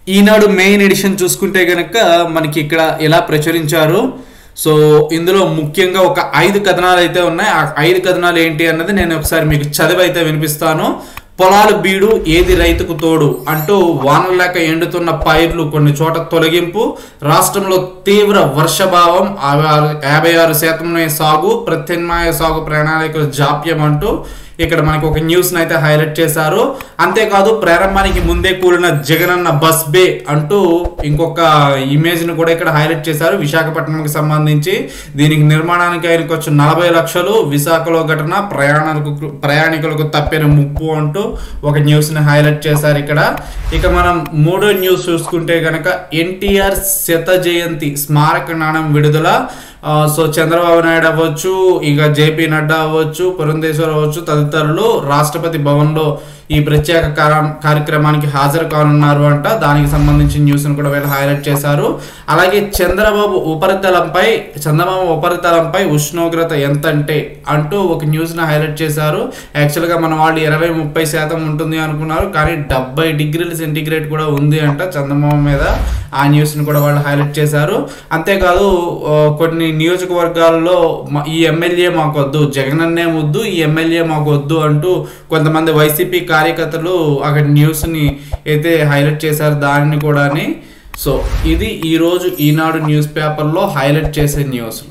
ఈనాడు main edition చూసుకుంటే గనక మనకి ఇక్కడ ఎలా ప్రచురించారు సో ఇందులో ముఖ్యంగా ఒక ఐదు కథనాలు అయితే ఉన్నాయి ఆ ఐదు కథనాలు ఏంటి అన్నది నేను ఒకసారి మీకు చదివి అయితే వినిపిస్తాను పొలాలు బీడు ఏది రైతుకు తోడు అంటూ వానలు లేక ఎండుతున్న పైర్లు కొన్ని చోట తొలగింపు రాష్ట్రంలో తీవ్ర వర్షభావం యాభై ఆరు- యాభై ఆరు శాతం సాగు ప్రత్యామ్నాయ సాగు ప్రణాళికల జాప్యం అంటూ ఇక్కడ మనకి ఒక న్యూస్ అయితే హైలైట్ చేశారు అంతేకాదు ప్రారంభానికి ముందే కూలిన జగనన్న బస్ బే అంటూ ఇంకొక ఇమేజ్ ను కూడా ఇక్కడ హైలైట్ చేశారు విశాఖపట్నంకి సంబంధించి దీనికి నిర్మాణానికి ఆయనకు వచ్చి నలభై లక్షలు విశాఖలో ఘటన ప్రయాణాలకు ప్రయాణికులకు తప్పిన ముప్పు అంటూ ఒక న్యూస్ ని హైలైట్ చేశారు ఇక్కడ ఇక మనం మూడో న్యూస్ చూసుకుంటే గనక ఎన్టీఆర్ శత జయంతి స్మారక నాణం విడుదల ఆ, సో చంద్రబాబు నాయుడు అవ్వచ్చు ఇక జేపీ నడ్డా అవ్వచ్చు పురంధేశ్వర్ అవ్వచ్చు తదితరులు రాష్ట్రపతి భవన్లో ఈ ప్రత్యేక కార- కార్యక్రమానికి హాజరు కానున్నారు అంట దానికి సంబంధించిన న్యూస్ కూడా వీళ్ళు హైలైట్ చేశారు అలాగే చంద్రబాబు ఉపరితలంపై చంద్రబాబు ఉపరితలంపై ఉష్ణోగ్రత ఎంత అంటే అంటూ ఒక న్యూస్ ని హైలైట్ చేశారు యాక్చువల్ గా మన వాళ్ళు ఇరవై ముప్పై శాతం ఉంటుంది అనుకున్నారు కానీ డెబ్బై డిగ్రీల సెంటీగ్రేడ్ కూడా ఉంది అంట చంద్రబాబు మీద ఆ న్యూస్ ని కూడా వాళ్ళు హైలైట్ చేశారు అంతేకాదు ఆ, కొన్ని నియోజకవర్గాల్లో మ- ఈ ఎమ్మెల్యే మాకు వద్దు జగన్ అన్నే వద్దు ఈ ఎమ్మెల్యే మాకు వద్దు అంటూ కొంతమంది వైసీపీ కార్యకర్తలు అక్కడ న్యూస్ ని అయితే హైలైట్ చేశారు దానిని కూడాని సో ఇది ఈరోజు ఈనాడు న్యూస్ పేపర్లో హైలైట్ చేసే న్యూస్లు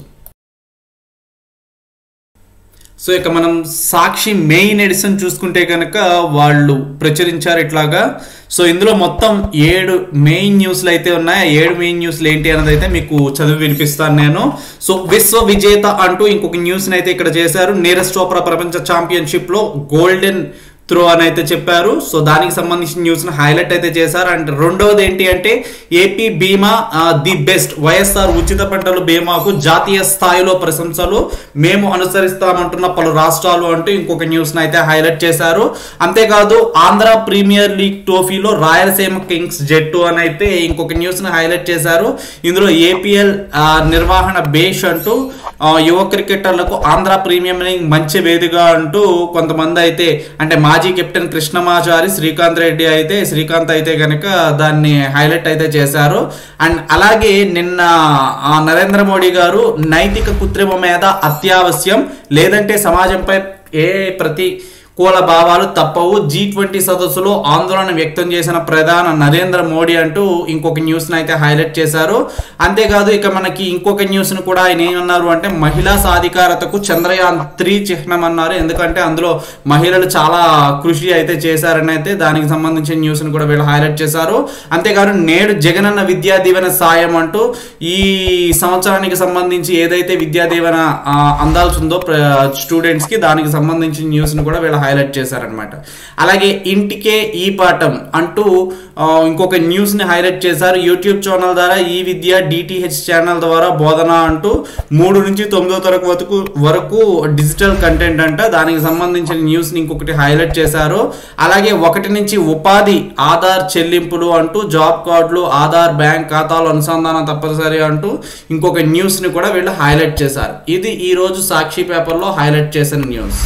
సో ఇక మనం సాక్షి మెయిన్ ఎడిషన్ చూసుకుంటే కనుక వాళ్ళు ప్రచురించారు ఇట్లాగా సో ఇందులో మొత్తం ఏడు మెయిన్ న్యూస్లు అయితే ఉన్నాయి ఆ ఏడు మెయిన్ న్యూస్లు ఏంటి అన్నది అయితే మీకు చదివి వినిపిస్తాను నేను సో విశ్వ విజేత అంటూ ఇంకొక న్యూస్ని అయితే ఇక్కడ చేశారు నీరజ్ చోప్రా ప్రపంచ ఛాంపియన్షిప్ లో గోల్డెన్ త్రో అని అయితే చెప్పారు సో దానికి సంబంధించిన న్యూస్ ను హైలైట్ అయితే చేశారు అండ్ రెండవది ఏంటి అంటే ఏపీ బీమా ది బెస్ట్ వైఎస్ఆర్ ఉచిత పంటల బీమాకు జాతీయ స్థాయిలో ప్రశంసలు మేము అనుసరిస్తామంటున్న పలు రాష్ట్రాలు అంటూ ఇంకొక న్యూస్ ను అయితే హైలైట్ చేశారు అంతేకాదు ఆంధ్ర ప్రీమియర్ లీగ్ ట్రోఫీలో రాయలసీమ కింగ్స్ జట్టు అని అయితే ఇంకొక న్యూస్ ను హైలైట్ చేశారు ఇందులో ఏపీఎల్ నిర్వహణ బేష్ అంటూ ఆ, యువ క్రికెటర్లకు ఆంధ్ర ప్రీమియం లీగ్ మంచి వేదిక అంటూ కొంతమంది అయితే అంటే మాజీ కెప్టెన్ కృష్ణమాచారి శ్రీకాంత్ రెడ్డి అయితే శ్రీకాంత్ అయితే కనుక దాన్ని హైలైట్ అయితే చేశారు అండ్ అలాగే నిన్న ఆ, నరేంద్ర మోడీ గారు నైతిక కృత్రిమ మీద అత్యావశ్యం లేదంటే సమాజంపై ఏ ప్రతి కూల భావాలు తప్పవు జీ ట్వంటీ సదస్సులో ఆందోళన వ్యక్తం చేసిన ప్రధాన నరేంద్ర మోడీ అంటూ ఇంకొక న్యూస్ ని అయితే హైలైట్ చేశారు అంతేకాదు ఇక మనకి ఇంకొక న్యూస్ ను కూడా ఆయన ఏమన్నారు అంటే మహిళా సాధికారతకు చంద్రయాన్ త్రీ చిహ్నం అన్నారు ఎందుకంటే అందులో మహిళలు చాలా కృషి అయితే చేశారని అయితే దానికి సంబంధించిన న్యూస్ ను కూడా వీళ్ళు హైలైట్ చేశారు అంతేకాదు నేడు జగనన్న విద్యా దీవెన సాయం అంటూ ఈ సంవత్సరానికి సంబంధించి ఏదైతే విద్యా దీవెన ఆ, అందాల్సి ఉందో స్టూడెంట్స్ కి దానికి సంబంధించిన న్యూస్ ను కూడా వీళ్ళు హైలైట్ చేశారనమాట అలాగే ఇంటికే ఈ పాఠం అంటూ ఆ, ఇంకొక న్యూస్ ని హైలైట్ చేశారు యూట్యూబ్ ఛానల్ ద్వారా ఈ విద్య డిటిహెచ్ ఛానల్ ద్వారా బోధన అంటూ మూడు నుంచి తొమ్మిదో తరగతి వరకు వరకు డిజిటల్ కంటెంట్ అంట దానికి సంబంధించిన న్యూస్ ని ఇంకొకటి హైలైట్ చేశారు అలాగే ఒకటి నుంచి ఉపాధి ఆధార్ చెల్లింపులు అంటూ జాబ్ కార్డులు ఆధార్ బ్యాంక్ ఖాతాలు అనుసంధానం తప్పనిసరి అంటూ ఇంకొక న్యూస్ ని కూడా వీళ్ళు హైలైట్ చేశారు ఇది ఈ రోజు సాక్షి పేపర్లో హైలైట్ చేసిన న్యూస్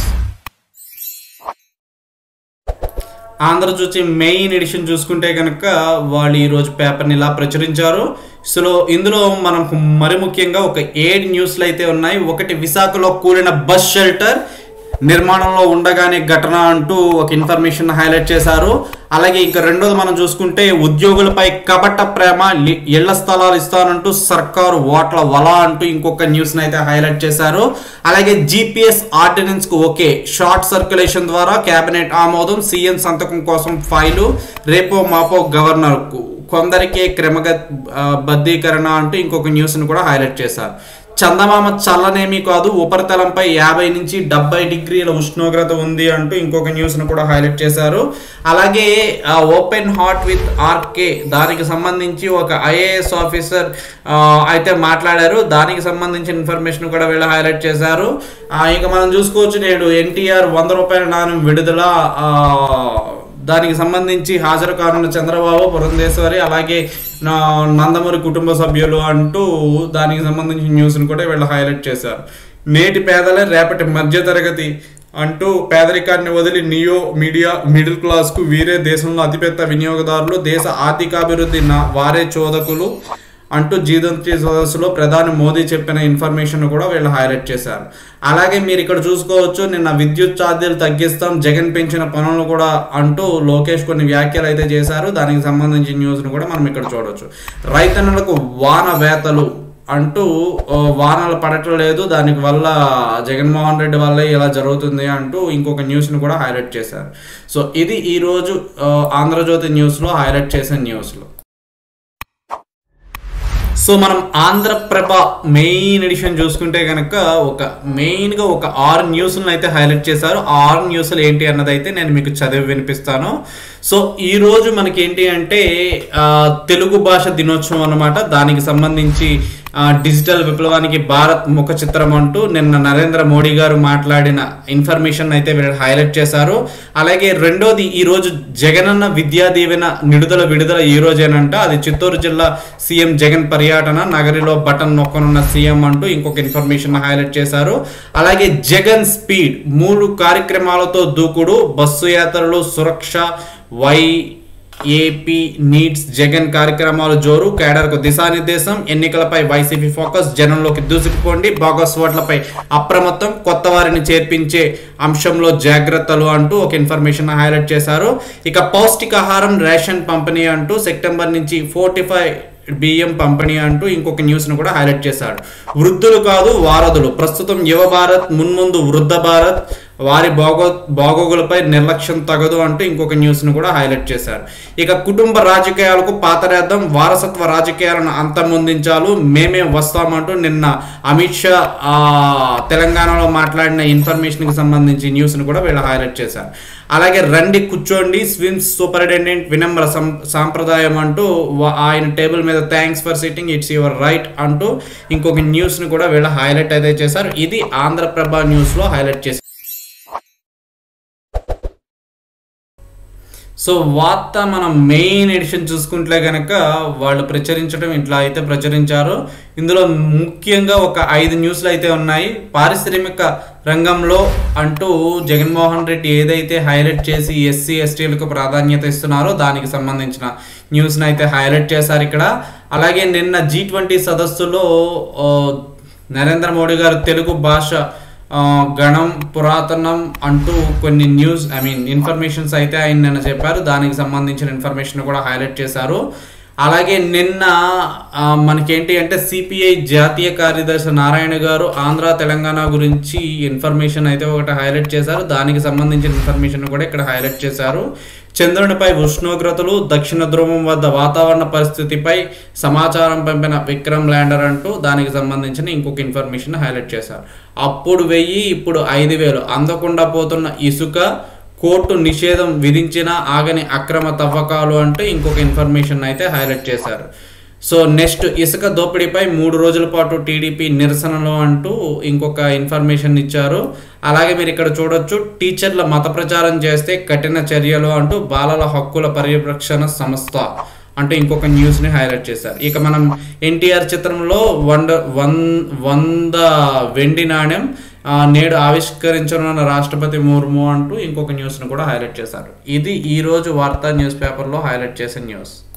ఆంధ్రజ్యోతి మెయిన్ ఎడిషన్ చూసుకుంటే కనుక వాళ్ళు ఈరోజు పేపర్ని ఇలా ప్రచురించారు సో ఇందులో మనకు మరి ముఖ్యంగా ఒక ఏడు న్యూస్లు అయితే ఉన్నాయి ఒకటి విశాఖలో కూలిన బస్ షెల్టర్ నిర్మాణంలో ఉండగానే ఘటన అంటూ ఒక ఇన్ఫర్మేషన్ హైలైట్ చేశారు అలాగే ఇంకా రెండోది మనం చూసుకుంటే ఉద్యోగులపై కపట ప్రేమ లి- ఇళ్ల స్థలాలు ఇస్తానంటూ సర్కారు ఓట్ల వల అంటూ ఇంకొక న్యూస్ అయితే హైలైట్ చేశారు అలాగే జీపీఎస్ ఆర్డినెన్స్ కు ఓకే షార్ట్ సర్క్యులేషన్ ద్వారా కేబినెట్ ఆమోదం సీఎం సంతకం కోసం ఫైలు రేపో మాపో గవర్నర్ కు కొందరికే క్రమగ ఆ, బద్దీకరణ అంటూ ఇంకొక న్యూస్ ను కూడా హైలైట్ చేశారు చందమామ చల్లనేమీ కాదు ఉపరితలంపై యాభై నుంచి డెబ్బై డిగ్రీల ఉష్ణోగ్రత ఉంది అంటూ ఇంకొక న్యూస్ ను కూడా హైలైట్ చేశారు అలాగే ఓపెన్ హార్ట్ విత్ ఆర్కే దానికి సంబంధించి ఒక ఐఏఎస్ ఆఫీసర్ అయితే మాట్లాడారు దానికి సంబంధించిన ఇన్ఫర్మేషన్ కూడా వీళ్ళు హైలైట్ చేశారు ఆ, ఇక మనం చూసుకోవచ్చు నేడు ఎన్టీఆర్ వంద రూపాయల నాణ్యం విడుదల ఆ, దానికి సంబంధించి హాజరు కానున్న చంద్రబాబు పురంధేశ్వరి అలాగే నా- నందమూరి కుటుంబ సభ్యులు అంటూ దానికి సంబంధించిన న్యూస్ని కూడా వీళ్ళు హైలైట్ చేశారు నేటి పేదలే రేపటి మధ్యతరగతి అంటూ పేదరికాన్ని వదిలి నియో మీడియా మిడిల్ క్లాస్కు వీరే దేశంలో అతిపెద్ద వినియోగదారులు దేశ ఆర్థికాభివృద్ధి నా వారే చోదకులు అంటూ జీదంతి సదస్సులో ప్రధాని మోదీ చెప్పిన ఇన్ఫర్మేషన్ కూడా వీళ్ళు హైలైట్ చేశారు అలాగే మీరు ఇక్కడ చూసుకోవచ్చు నిన్న విద్యుత్ ఛార్జీలు తగ్గిస్తాం జగన్ పెంచిన పనులు కూడా అంటూ లోకేష్ కొన్ని వ్యాఖ్యలు అయితే చేశారు దానికి సంబంధించిన న్యూస్ను కూడా మనం ఇక్కడ చూడవచ్చు రైతన్నులకు వాన వేతలు అంటూ ఆ, వానలు పడటం లేదు దానికి వల్ల జగన్మోహన్ రెడ్డి వల్లే ఇలా జరుగుతుంది అంటూ ఇంకొక న్యూస్ను కూడా హైలైట్ చేశారు సో ఇది ఈరోజు ఆ, ఆంధ్రజ్యోతి న్యూస్లో హైలైట్ చేసిన న్యూస్లో సో మనం ఆంధ్రప్రభ మెయిన్ ఎడిషన్ చూసుకుంటే కనుక ఒక మెయిన్గా ఒక ఆరు న్యూస్లను అయితే హైలైట్ చేశారు ఆ ఆరు న్యూస్లు ఏంటి అన్నది అయితే నేను మీకు చదివి వినిపిస్తాను సో ఈ రోజు మనకి ఏంటి అంటే ఆ, తెలుగు భాష దినోత్సవం అన్నమాట దానికి సంబంధించి ఆ, డిజిటల్ విప్లవానికి భారత్ ముఖ చిత్రం అంటూ నిన్న నరేంద్ర మోడీ గారు మాట్లాడిన ఇన్ఫర్మేషన్ అయితే వీళ్ళు హైలైట్ చేశారు అలాగే రెండోది ఈ రోజు జగనన్న విద్యా దీవెన నిడుదల విడుదల ఈ రోజేనంట అది చిత్తూరు జిల్లా సీఎం జగన్ పర్యటన నగరిలో బటన్ నొక్కనున్న సీఎం అంటూ ఇంకొక ఇన్ఫర్మేషన్ హైలైట్ చేశారు అలాగే జగన్ స్పీడ్ మూడు కార్యక్రమాలతో దూకుడు బస్సు యాత్రలు Suraksha why AP needs Jagan కార్యక్రమాలు జోరు కేడర్కు దిశానిర్దేశం ఎన్నికలపై వైసీపీ ఫోకస్ జనంలోకి దూసుకుపోండి బోగస్ ఓట్లపై అప్రమత్తం కొత్త వారిని చేర్పించే అంశంలో జాగ్రత్తలు అంటూ ఒక ఇన్ఫర్మేషన్ హైలైట్ చేశారు ఇక పౌష్టికాహారం రేషన్ పంపిణీ అంటూ సెప్టెంబర్ నుంచి ఫోర్టీ బియ్యం పంపిణీ అంటూ ఇంకొక న్యూస్ను కూడా హైలైట్ చేశాడు వృద్ధులు కాదు వారధులు ప్రస్తుతం యువ భారత్ మున్ముందు వృద్ధ భారత్ వారి బాగో బాగోగులపై నిర్లక్ష్యం తగదు అంటూ ఇంకొక న్యూస్ను కూడా హైలైట్ చేశారు ఇక కుటుంబ రాజకీయాలకు పాతరేద్దాం వారసత్వ రాజకీయాలను అంతమొందించాలు మేమే వస్తామంటూ నిన్న అమిత్ షా ఆ, తెలంగాణలో మాట్లాడిన ఇన్ఫర్మేషన్కి సంబంధించి న్యూస్ను కూడా వీళ్ళు హైలైట్ చేశారు అలాగే రండి కూర్చోండి స్విమ్స్ సూపరింటెండెంట్ వినమ్ర సం సాంప్రదాయం అంటూ వా- ఆయన టేబుల్ మీద thanks for sitting it's your right అంటూ ఇంకొక న్యూస్ను కూడా వీళ్ళు హైలైట్ అయితే చేశారు ఇది ఆంధ్రప్రభ న్యూస్లో హైలైట్ చేశారు సో వార్త మనం మెయిన్ ఎడిషన్ చూసుకుంటే కనుక వాళ్ళు ప్రచురించడం ఇట్లా అయితే ప్రచురించారు ఇందులో ముఖ్యంగా ఒక ఐదు న్యూస్లు అయితే ఉన్నాయి పారిశ్రామిక రంగంలో అంటూ జగన్మోహన్ రెడ్డి ఏదైతే హైలైట్ చేసి ఎస్సీ ఎస్టీలకు ప్రాధాన్యత ఇస్తున్నారో దానికి సంబంధించిన న్యూస్ని అయితే హైలైట్ చేశారు ఇక్కడ అలాగే నిన్న జీ ట్వంటీ సదస్సులో ఆ, నరేంద్ర మోడీ గారు తెలుగు భాష ఆ, గణం పురాతనం అంటూ కొన్ని న్యూస్ ఐ మీన్ ఇన్ఫర్మేషన్స్ అయితే ఆయన నిన్న చెప్పారు దానికి సంబంధించిన ఇన్ఫర్మేషన్ కూడా హైలైట్ చేశారు అలాగే నిన్న ఆ, మనకేంటి అంటే సిపిఐ జాతీయ కార్యదర్శి నారాయణ గారు ఆంధ్ర తెలంగాణ గురించి ఇన్ఫర్మేషన్ అయితే ఒకటి హైలైట్ చేశారు దానికి సంబంధించిన ఇన్ఫర్మేషన్ కూడా ఇక్కడ హైలైట్ చేశారు చంద్రునిపై ఉష్ణోగ్రతలు దక్షిణ ధ్రువం వద్ద వాతావరణ పరిస్థితిపై సమాచారం పంపిన విక్రమ్ ల్యాండర్ అంటూ దానికి సంబంధించిన ఇంకొక ఇన్ఫర్మేషన్ హైలైట్ చేశారు అప్పుడు వెయ్యి ఇప్పుడు ఐదు వేలు అందకుండా పోతున్న ఇసుక కోర్టు నిషేధం విధించిన ఆగని అక్రమ తవ్వకాలు అంటూ ఇంకొక ఇన్ఫర్మేషన్ అయితే హైలైట్ చేశారు సో నెక్స్ట్ ఇసుక దోపిడీపై మూడు రోజుల పాటు టీడీపీ నిరసనలు అంటూ ఇంకొక ఇన్ఫర్మేషన్ ఇచ్చారు అలాగే మీరు ఇక్కడ చూడొచ్చు టీచర్ల మత ప్రచారం చేస్తే కఠిన చర్యలు అంటూ బాలల హక్కుల పరిరక్షణ సంస్థ అంటూ ఇంకొక న్యూస్ని హైలైట్ చేశారు ఇక మనం ఎన్టీఆర్ చిత్రంలో వంద వన్ వంద వెండి నాణ్యం ఆ, నేడు ఆవిష్కరించనున్న రాష్ట్రపతి ముర్ము అంటూ ఇంకొక న్యూస్ను కూడా హైలైట్ చేశారు ఇది ఈ రోజు వార్తా న్యూస్ పేపర్లో హైలైట్ చేసిన న్యూస్